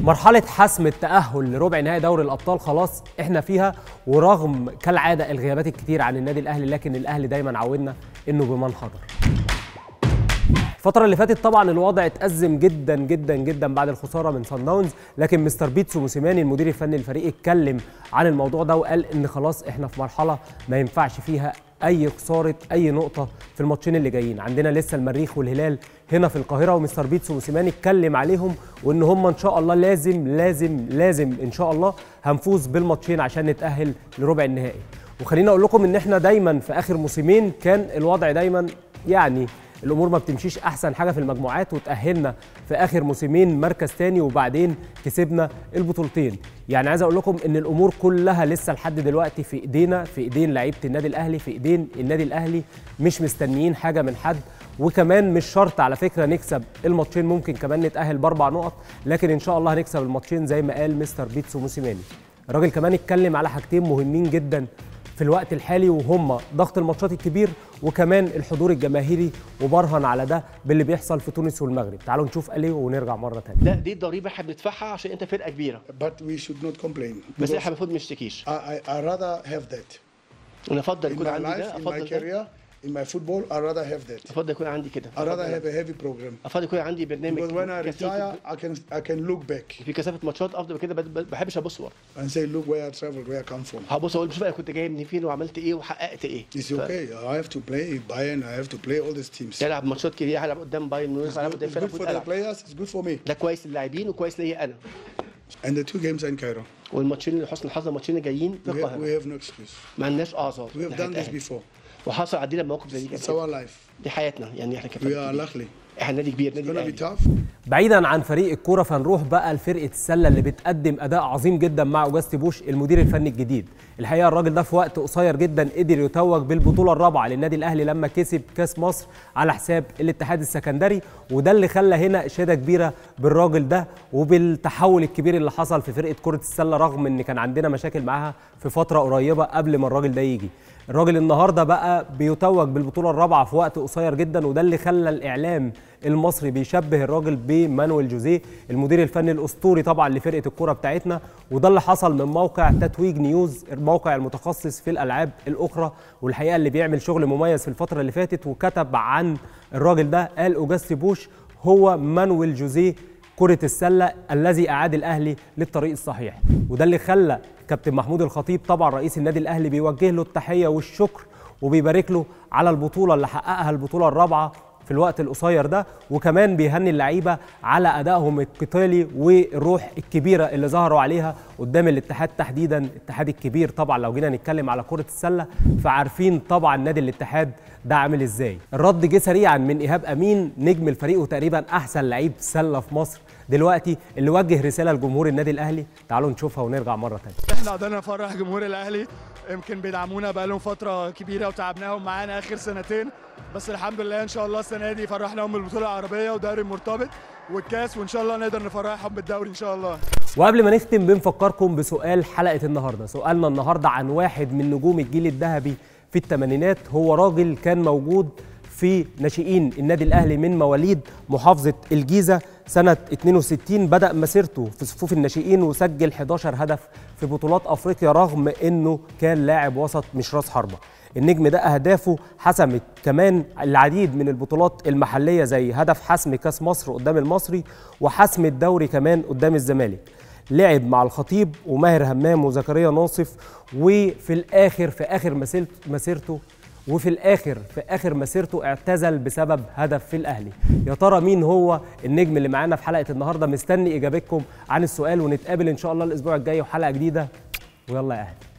مرحلة حسم التأهل لربع نهائي دوري الأبطال خلاص احنا فيها ورغم كالعادة الغيابات الكتير عن النادي الأهلي لكن الأهلي دايما عودنا إنه بمن حضر. الفترة اللي فاتت طبعا الوضع اتأزم جدا جدا جدا بعد الخسارة من صن داونز لكن مستر بيتسو موسيماني المدير الفني للفريق اتكلم عن الموضوع ده وقال ان خلاص احنا في مرحلة ما ينفعش فيها اي خساره اي نقطه في الماتشين اللي جايين عندنا لسه المريخ والهلال هنا في القاهره ومستر بيتسو موسيماني اتكلم عليهم وان هم ان شاء الله لازم لازم لازم ان شاء الله هنفوز بالماتشين عشان نتاهل لربع النهائي وخليني اقول لكم ان احنا دايما في اخر موسمين كان الوضع دايما يعني الامور ما بتمشيش احسن حاجه في المجموعات وتاهلنا في اخر موسمين مركز تاني وبعدين كسبنا البطولتين يعني عايز اقول لكم ان الامور كلها لسه لحد دلوقتي في ايدينا في ايدين لعيبه النادي الاهلي في ايدين النادي الاهلي مش مستنيين حاجه من حد وكمان مش شرط على فكره نكسب الماتشين ممكن كمان نتاهل باربع نقط لكن ان شاء الله هنكسب الماتشين زي ما قال مستر بيتسو موسيماني الراجل كمان اتكلم على حاجتين مهمين جدا في الوقت الحالي وهم ضغط الماتشات الكبير وكمان الحضور الجماهيري وبرهن على ده باللي بيحصل في تونس والمغرب تعالوا نشوف قال ايه ونرجع مره ثانيه ده دي الضريبه احنا بندفعها عشان انت فرقه كبيره But we should not complain. بس because احنا المفروض ما نشتكيش I, I, I rather have that. انا افضل In يكون my عندي life, ده in my افضل ده career, in my football, I rather have that. افضل يكون عندي كده I rather افضل have a heavy program. افضل يكون عندي برنامج Because when I كثيف retire, I can I can look back في كثافه ماتشات افضل من كده ما بحبش ابص ورا and say, look where I traveled, where I come from. هبص اقول شوف انا كنت جاي من فين وعملت ايه وحققت ايه It's okay. I have to play Bayern. I have to play all these teams. العب ماتشات كبيره هلعب قدام بايرن ميونخ It's هلعب good, قدام it's فرقه good for المفروض the العب players. It's good for me. ده كويس للاعبين وكويس ليا انا And the two games in Cairo, والماتشين اللي حسن الحظ الماتشين الجايين في we have, we القاهره have no excuse. ما عندناش اعذار We have إن done إحنا this نتأهل. before. وحصل عندنا مواقف زي دي It's كده our life. دي حياتنا يعني احنا We كفرقه are كبيرة. lucky. احنا نادي كبير It's نادي gonna be الاهلي tough. بعيدا عن فريق الكوره فنروح بقى لفرقه السله اللي بتقدم اداء عظيم جدا مع اوجاستي بوش المدير الفني الجديد الحقيقه الراجل ده في وقت قصير جدا قدر يتوج بالبطوله الرابعه للنادي الاهلي لما كسب كاس مصر على حساب الاتحاد السكندري وده اللي خلى هنا اشاده كبيره بالراجل ده وبالتحول الكبير اللي حصل في فرقه كره السله رغم ان كان عندنا مشاكل معاها في فتره قريبه قبل ما الراجل ده يجي الراجل النهارده بقى بيتوج بالبطوله الرابعه في وقت قصير جدا وده اللي خلى الاعلام المصري بيشبه الراجل بمانويل جوزيه المدير الفني الاسطوري طبعا لفرقه الكوره بتاعتنا وده اللي حصل من موقع تتويج نيوز الموقع المتخصص في الالعاب الاخرى والحقيقه اللي بيعمل شغل مميز في الفتره اللي فاتت وكتب عن الراجل ده قال اوجاستي بوش هو مانويل جوزيه كرة السلة الذي أعاد الأهلي للطريق الصحيح وده اللي خلى كابتن محمود الخطيب طبعا رئيس النادي الأهلي بيوجه له التحية والشكر وبيبارك له على البطولة اللي حققها البطولة الرابعة في الوقت القصير ده وكمان بيهني اللعيبة على أدائهم القتالي والروح الكبيرة اللي ظهروا عليها قدام الاتحاد تحديدا الاتحاد الكبير طبعا لو جينا نتكلم على كرة السلة فعارفين طبعا نادي الاتحاد ده عامل ازاي الرد جه سريعا من ايهاب امين نجم الفريق وتقريبا احسن لعيب سله في مصر دلوقتي اللي وجه رساله لجمهور النادي الاهلي تعالوا نشوفها ونرجع مره ثانيه احنا قدرنا نفرح جمهور الاهلي يمكن بيدعمونا بقالهم فتره كبيره وتعبناهم معانا اخر سنتين بس الحمد لله ان شاء الله السنه دي فرحناهم بالبطوله العربيه ودوري المرتبط والكاس وان شاء الله نقدر نفرحهم بالدوري ان شاء الله وقبل ما نختم بنفكركم بسؤال حلقه النهارده سؤالنا النهارده عن واحد من نجوم الجيل الذهبي في الثمانينات هو راجل كان موجود في ناشئين النادي الاهلي من مواليد محافظه الجيزه سنه 62 بدا مسيرته في صفوف الناشئين وسجل 11 هدف في بطولات افريقيا رغم انه كان لاعب وسط مش راس حربه النجم ده اهدافه حسمت كمان العديد من البطولات المحليه زي هدف حسم كاس مصر قدام المصري وحسم الدوري كمان قدام الزمالك لعب مع الخطيب وماهر همام وزكريا ناصف وفي الاخر في اخر مسيرت- مسيرته وفي الاخر في اخر مسيرته اعتزل بسبب هدف في الاهلي يا ترى مين هو النجم اللي معانا في حلقه النهارده مستني اجابتكم عن السؤال ونتقابل ان شاء الله الاسبوع الجاي وحلقه جديده ويلا يا اهلي